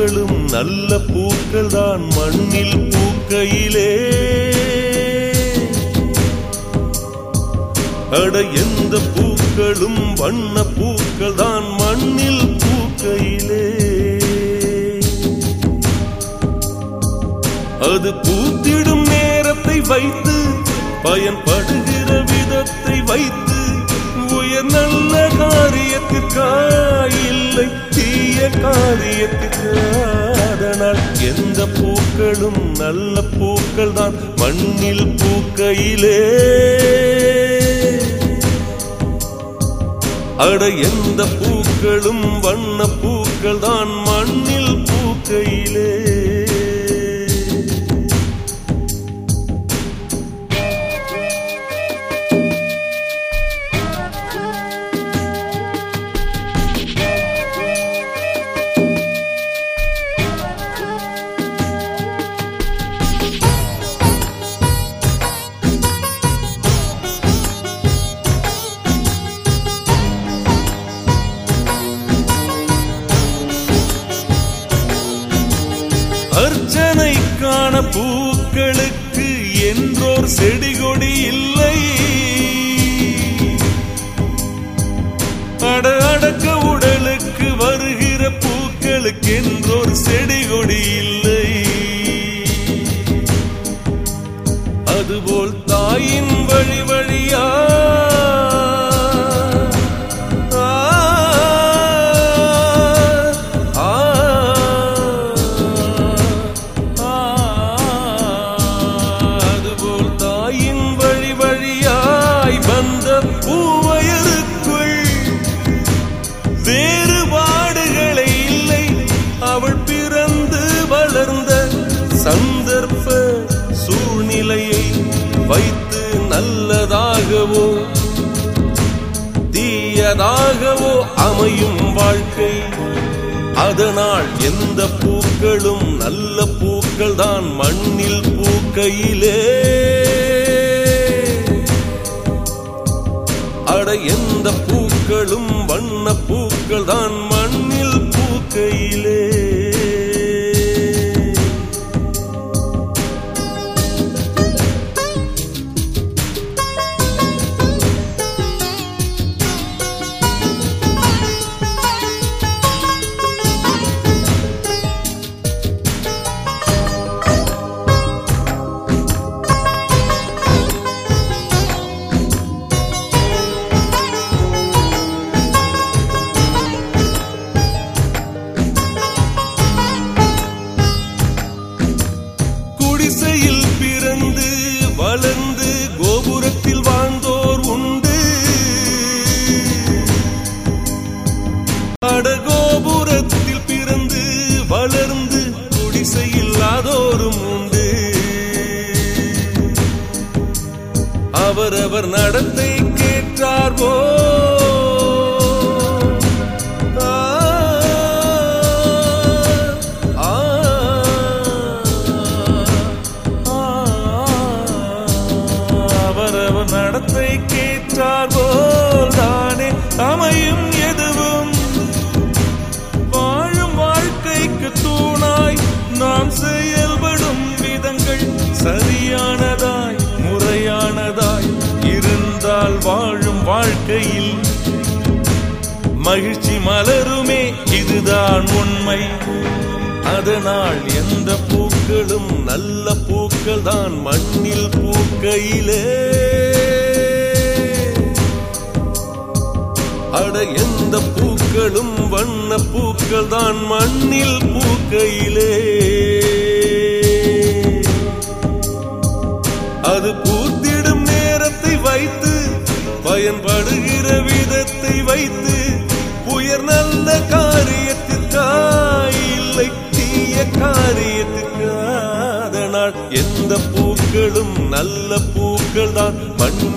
பூக்களும் நல்ல பூக்கள் தான் மண்ணில் பூக்கையிலே அட எந்த பூக்களும் வண்ண பூக்கள் தான் மண்ணில் பூக்கையிலே அது பூத்திடும் நேரத்தை வைத்து பயன்படுகிற விதத்தை வைத்து உயர் நல்ல காரியத்திற்கா இல்லை தீய காரியத்திற்கா அதனால் எந்த பூக்களும் நல்ல பூக்கள் தான் மண்ணில் பூக்கையிலே அட எந்த பூக்களும் வண்ண பூக்கள் தான் மண்ணில் பூக்கையிலே அர்ச்சனைக்கான பூக்களுக்கு என்றோர் செடி கொடி இல்லை அட அடக்க உடலுக்கு வருகிற பூக்களுக்கு என்றோர் செடி கொடி இல்லை அதுபோல் தாயின் வழி வழியா ஆ, ஆ, ஆ, அதுபோல் தாயின் வழி வழியாய் வந்த பூவயருக்குள் வேறுபாடுகளே இல்லை அவள் பிறந்து வளர்ந்த சந்தர்ப்ப சூழ்நிலையை வைத்து நல்லதாகவோ தீயதாகவோ அமையும் வாழ்க்கை அதனால் எந்த பூக்களும் நல்ல பூக்கள் தான் மண்ணில் பூக்கையிலே அட எந்த பூக்களும் வண்ண பூக்கள் தான் மண்ணில் பூக்கையிலே குடிசையில் பிறந்து வளர்ந்து கோபுரத்தில் வாழ்ந்தோர் உண்டு அட கோபுரத்தில் பிறந்து வளர்ந்து குடிசை இல்லாதோரும் உண்டு அவரவர் நடத்தை கேட்டார்வோ ஆ, ஆ, ஆ, அவரவர் நடத்தை கேட்டார் போல் தானே அமையும் எதுவும் வாழும் வாழ்க்கைக்கு தூணாய் நாம் செயல்படும் விதங்கள் சரியானதாய் முறையானதாய் இருந்தால் வாழும் வாழ்க்கையில் மகிழ்ச்சி மலருமே இதுதான் உண்மை அதனால் எந்த பூக்களும் நல்ல பூக்கள் தான் மண்ணில் பூக்கையிலே அட எந்த பூக்களும் வண்ண பூக்கள் தான் மண்ணில் பூக்கையிலே அது பூத்திடும் நேரத்தை வைத்து பயன்படுகிற விதத்தை வைத்து உயர் நல்ல காரியத்திற்கா இல்லை தீய காரியத்திற்கா அதனால் எந்த பூக்களும் நல்ல பூக்கள் தான் மண்ணில்